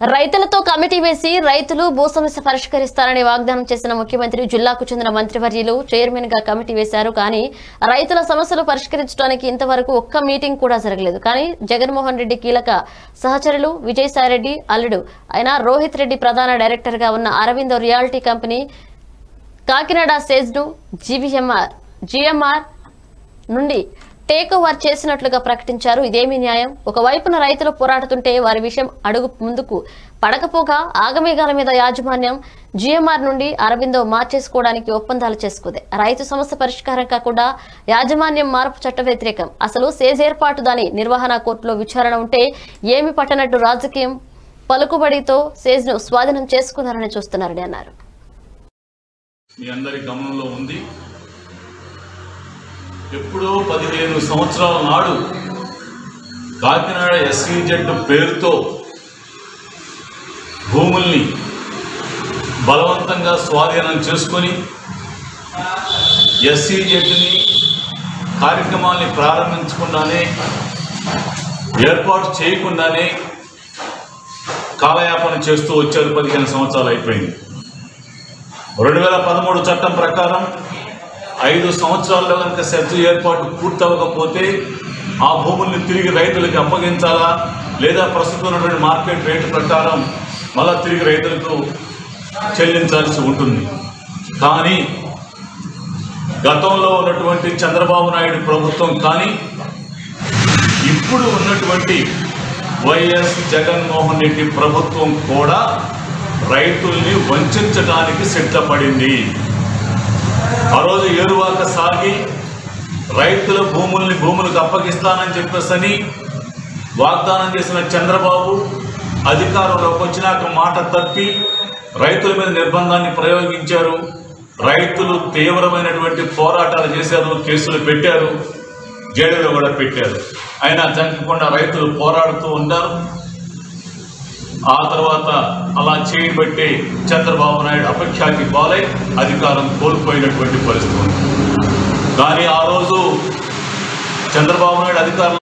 రైతులతో కమిటీ వేసి రైతులు భూ సమస్య పరిష్కరిస్తారని వాగ్దానం చేసిన ముఖ్యమంత్రి జిల్లాకు చెందిన మంత్రివర్యులు చైర్మన్ గా కమిటీ వేశారు కానీ రైతుల సమస్యలు పరిష్కరించడానికి ఇంతవరకు ఒక్క మీటింగ్ కూడా జరగలేదు కానీ జగన్మోహన్ రెడ్డి కీలక సహచరులు విజయసాయిరెడ్డి అల్లుడు అయిన రోహిత్ రెడ్డి ప్రధాన డైరెక్టర్ గా ఉన్న Aurobindo reality company Kakinada SEZ ను జీవీఎంఆర్ జిఎంఆర్ నుండి టేక్ ఓవర్ చేసినట్లుగా ప్రకటించారు ఇదేమి న్యాయం ఒకవైపున రైతులు పోరాడుతుంటే వారి విషయం అడుగు ముందుకు పడకపోగా ఆగమేఘాల మీద యాజమాన్యం జిఎంఆర్ నుండి అరవిందో మార్చేసుకోవడానికి ఒప్పందాలు చేసుకుంది రైతు సమస్య పరిష్కారం కాకుండా యాజమాన్యం మార్పు చట్ట వ్యతిరేకం అసలు సేజ్ ఏర్పాటు దాని నిర్వహణ కోర్టులో విచారణ ఉంటే ఏమి పట్టనట్టు రాజకీయం పలుకుబడితో సేజ్ ను స్వాధీనం చేసుకున్నారని చూస్తున్నారని అన్నారు మీ అందరి గమనంలో ఉంది ఎప్పుడో పదిహేను సంవత్సరాల నాడు కాకినాడ ఎస్సీజెడ్ పేరుతో భూముల్ని బలవంతంగా స్వాధీనం చేసుకొని ఎస్సీజెడ్ని కార్యక్రమాల్ని ప్రారంభించకుండానే ఏర్పాటు చేయకుండానే కాలయాపన చేస్తూ వచ్చారు పదిహేను సంవత్సరాలు అయిపోయింది రెండు వేల పదమూడు చట్టం ప్రకారం ఐదు సంవత్సరాల్లో కనుక సెర్చ్ ఏర్పాటు పూర్తవకపోతే ఆ భూముల్ని తిరిగి రైతులకు అప్పగించాలా లేదా ప్రస్తుతం ఉన్నటువంటి మార్కెట్ రేటు ప్రకారం మళ్ళా తిరిగి రైతులకు చెల్లించాల్సి ఉంటుంది కానీ గతంలో ఉన్నటువంటి చంద్రబాబు నాయుడు ప్రభుత్వం కానీ ఇప్పుడు ఉన్నటువంటి వైఎస్ జగన్మోహన్ రెడ్డి ప్రభుత్వం కూడా రైతుల్ని వంచడానికి సిద్ధపడింది ఆ రోజు ఏరువాక సాగి రైతుల భూముల్ని భూములకు అప్పగిస్తానని చెప్పేసని వాగ్దానం చేసిన చంద్రబాబు అధికారంలోకి వచ్చినాక మాట తప్పి రైతుల మీద నిర్బంధాన్ని ప్రయోగించారు రైతులు తీవ్రమైనటువంటి పోరాటాలు చేశారు కేసులు పెట్టారు జైలులో కూడా పెట్టారు అయినా జంకకుండా రైతులు పోరాడుతూ ఉన్నారు ఆ తర్వాత అలా చేయబట్టి చంద్రబాబు నాయుడు అపఖ్యాతి పాలై అధికారం కోల్పోయినటువంటి పరిస్థితి ఉంది కానీ ఆ రోజు చంద్రబాబు నాయుడు అధికారం